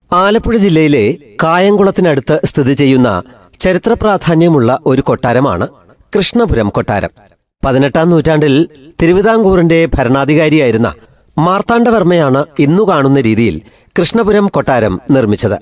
ആലപ്പുഴ ജില്ലയിലെ കായംകുളത്തിനടുത്ത് സ്ഥിതി ചെയ്യുന്ന ചരിത്ര പ്രാധാന്യമുള്ള ഒരു കൊട്ടാരമാണ് കൃഷ്ണപുരം കൊട്ടാരം പതിനെട്ടാം നൂറ്റാണ്ടിൽ തിരുവിതാംകൂറിന്റെ ഭരണാധികാരിയായിരുന്ന മാർത്താണ്ഡവർമ്മയാണ് ഇന്നു കാണുന്ന രീതിയിൽ കൃഷ്ണപുരം കൊട്ടാരം നിർമ്മിച്ചത്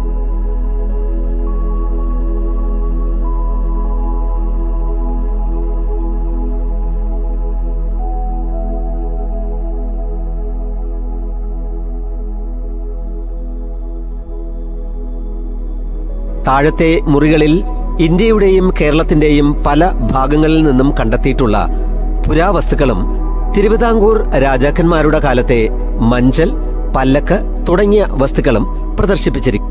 താഴത്തെ മുറികളിൽ ഇന്ത്യയുടെയും കേരളത്തിന്റെയും പല ഭാഗങ്ങളിൽ നിന്നും കണ്ടെത്തിയിട്ടുള്ള പുരാവസ്തുക്കളും തിരുവിതാംകൂർ രാജാക്കന്മാരുടെ കാലത്തെ മഞ്ചൽ പല്ലക്ക് തുടങ്ങിയ വസ്തുക്കളും പ്രദർശിപ്പിച്ചിരിക്കും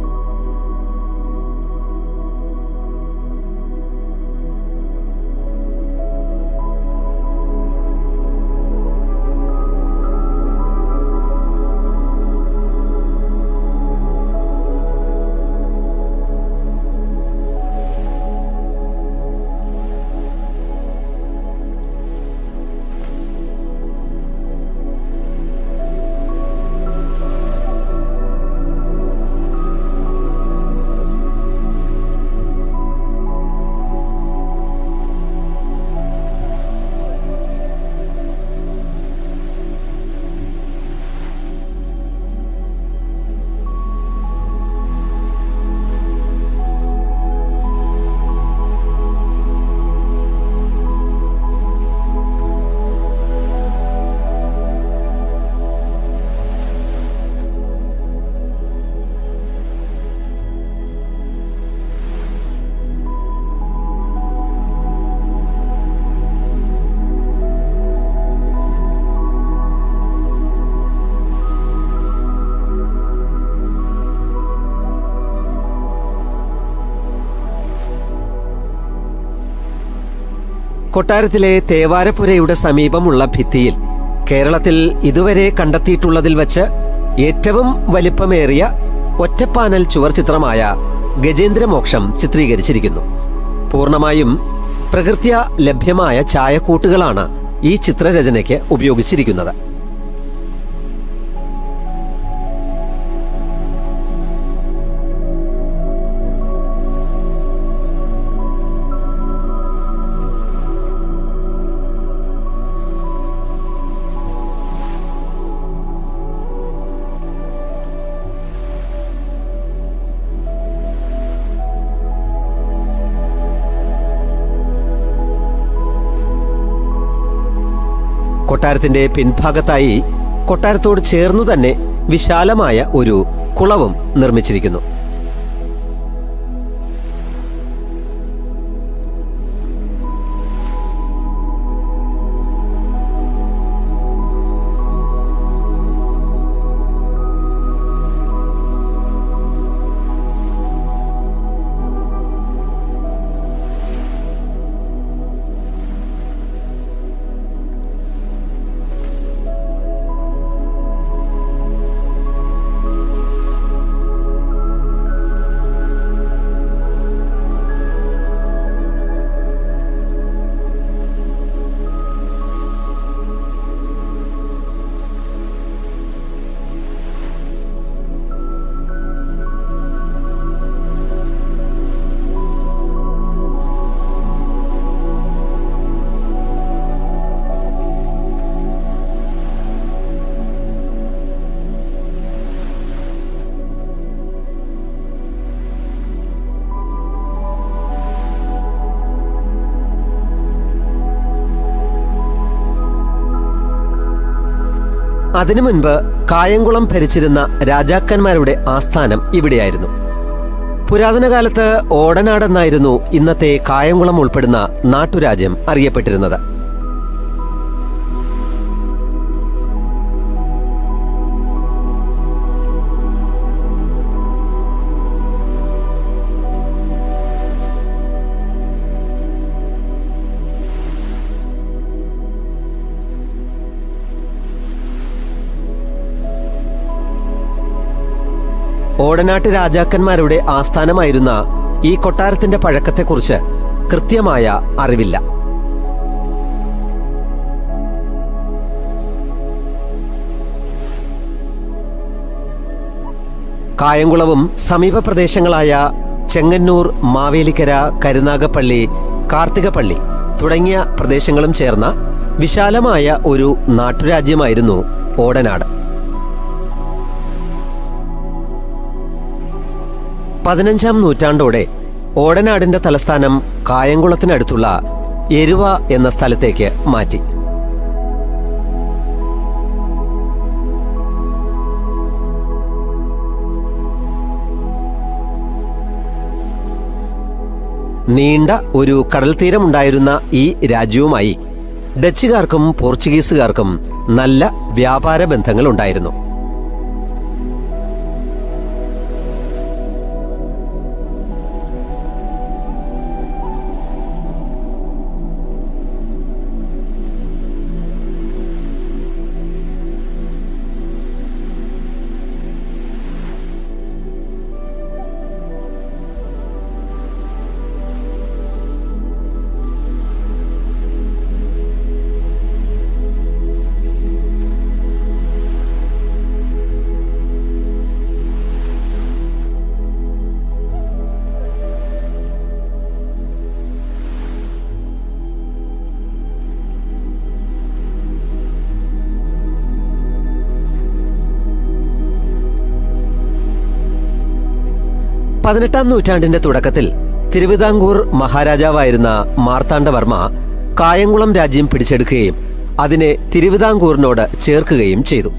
കൊട്ടാരത്തിലെ തേവാരപ്പുരയുടെ സമീപമുള്ള ഭിത്തിയിൽ കേരളത്തിൽ ഇതുവരെ കണ്ടെത്തിയിട്ടുള്ളതിൽ വച്ച് ഏറ്റവും വലിപ്പമേറിയ ഒറ്റപ്പാനൽ ചുവർ ചിത്രമായ ഗജേന്ദ്രമോക്ഷം ചിത്രീകരിച്ചിരിക്കുന്നു പൂർണ്ണമായും പ്രകൃത്യ ലഭ്യമായ ചായക്കൂട്ടുകളാണ് ഈ ചിത്രരചനയ്ക്ക് ഉപയോഗിച്ചിരിക്കുന്നത് കൊട്ടാരത്തിന്റെ പിൻഭാഗത്തായി കൊട്ടാരത്തോട് ചേർന്നു തന്നെ വിശാലമായ ഒരു കുളവും നിർമ്മിച്ചിരിക്കുന്നു അതിനു മുൻപ് കായംകുളം ഭരിച്ചിരുന്ന രാജാക്കന്മാരുടെ ആസ്ഥാനം ഇവിടെയായിരുന്നു പുരാതന കാലത്ത് ഓടനാട് എന്നായിരുന്നു ഇന്നത്തെ കായംകുളം ഉൾപ്പെടുന്ന നാട്ടുരാജ്യം അറിയപ്പെട്ടിരുന്നത് ഓടനാട്ട് രാജാക്കന്മാരുടെ ആസ്ഥാനമായിരുന്ന ഈ കൊട്ടാരത്തിന്റെ പഴക്കത്തെക്കുറിച്ച് കൃത്യമായ അറിവില്ല കായംകുളവും സമീപ പ്രദേശങ്ങളായ ചെങ്ങന്നൂർ മാവേലിക്കര കരുനാഗപ്പള്ളി കാർത്തികപ്പള്ളി തുടങ്ങിയ പ്രദേശങ്ങളും ചേർന്ന വിശാലമായ ഒരു നാട്ടുരാജ്യമായിരുന്നു ഓടനാട് പതിനഞ്ചാം നൂറ്റാണ്ടോടെ ഓടനാടിന്റെ തലസ്ഥാനം കായംകുളത്തിനടുത്തുള്ള എരുവ എന്ന സ്ഥലത്തേക്ക് മാറ്റി നീണ്ട ഒരു കടൽ തീരമുണ്ടായിരുന്ന ഈ രാജ്യവുമായി ഡച്ചുകാർക്കും പോർച്ചുഗീസുകാർക്കും നല്ല വ്യാപാര ബന്ധങ്ങൾ ഉണ്ടായിരുന്നു പതിനെട്ടാം നൂറ്റാണ്ടിന്റെ തുടക്കത്തിൽ തിരുവിതാംകൂർ മഹാരാജാവായിരുന്ന മാർത്താണ്ഡവർമ്മ കായംകുളം രാജ്യം പിടിച്ചെടുക്കുകയും അതിനെ തിരുവിതാംകൂറിനോട് ചേർക്കുകയും ചെയ്തു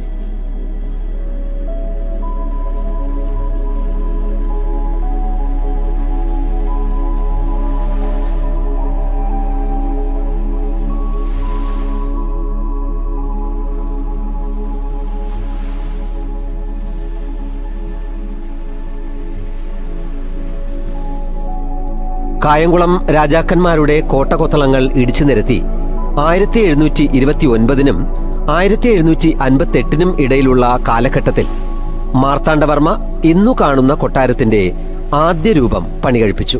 കായംകുളം രാജാക്കന്മാരുടെ കോട്ടകൊത്തളങ്ങൾ ഇടിച്ചു നിരത്തി ആയിരത്തി എഴുന്നൂറ്റി ഇരുപത്തി ഒൻപതിനും ആയിരത്തി എഴുന്നൂറ്റി അൻപത്തി എട്ടിനും ഇടയിലുള്ള കാലഘട്ടത്തിൽ മാർത്താണ്ഡവർമ്മ ഇന്നു കാണുന്ന കൊട്ടാരത്തിന്റെ ആദ്യ രൂപം പണികഴിപ്പിച്ചു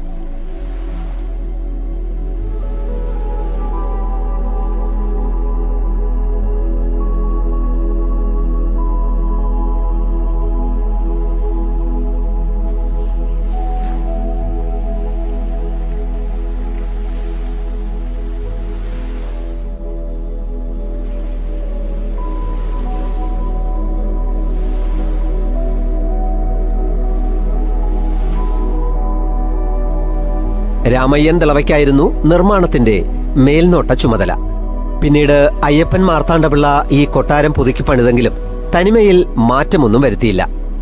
രാമയ്യൻ ദളവയ്ക്കായിരുന്നു നിർമ്മാണത്തിന്റെ മേൽനോട്ട ചുമതല പിന്നീട് അയ്യപ്പൻ മാർത്താണ്ഡപിള്ള ഈ കൊട്ടാരം പുതുക്കി പണിതെങ്കിലും തനിമയിൽ മാറ്റമൊന്നും വരുത്തിയില്ല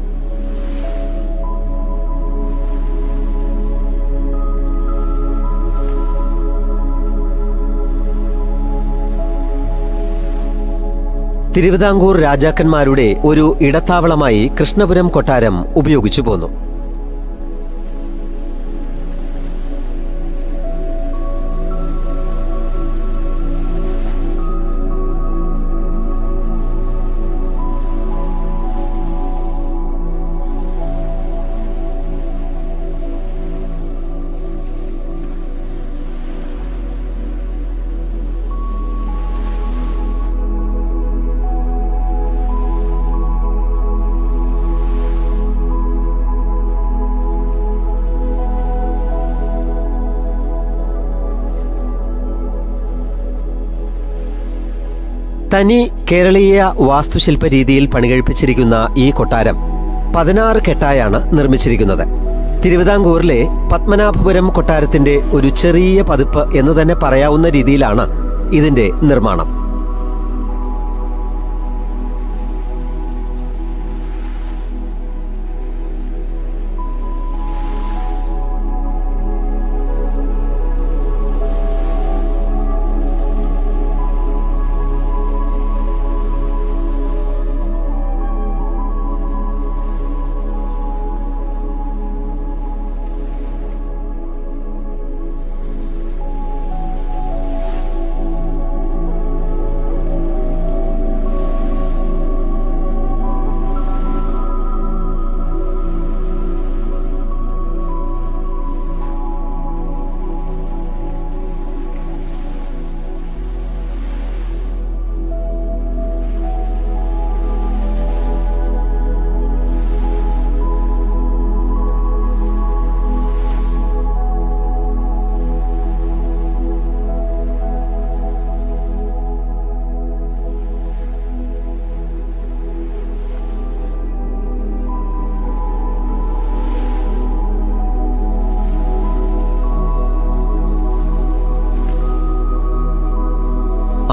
തിരുവിതാംകൂർ രാജാക്കന്മാരുടെ ഒരു ഇടത്താവളമായി കൃഷ്ണപുരം കൊട്ടാരം ഉപയോഗിച്ചു പോന്നു തനി കേരളീയ വാസ്തുശില്പ രീതിയിൽ പണികഴിപ്പിച്ചിരിക്കുന്ന ഈ കൊട്ടാരം പതിനാറ് കെട്ടായാണ് നിർമ്മിച്ചിരിക്കുന്നത് തിരുവിതാംകൂറിലെ പത്മനാഭപുരം കൊട്ടാരത്തിന്റെ ഒരു ചെറിയ പതിപ്പ് എന്ന് തന്നെ പറയാവുന്ന രീതിയിലാണ് ഇതിന്റെ നിർമ്മാണം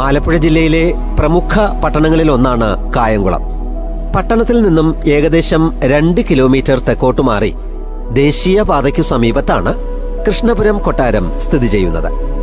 ആലപ്പുഴ ജില്ലയിലെ പ്രമുഖ പട്ടണങ്ങളിലൊന്നാണ് കായംകുളം പട്ടണത്തിൽ നിന്നും ഏകദേശം രണ്ട് കിലോമീറ്റർ തെക്കോട്ടു മാറി ദേശീയപാതയ്ക്കു സമീപത്താണ് കൃഷ്ണപുരം കൊട്ടാരം സ്ഥിതി ചെയ്യുന്നത്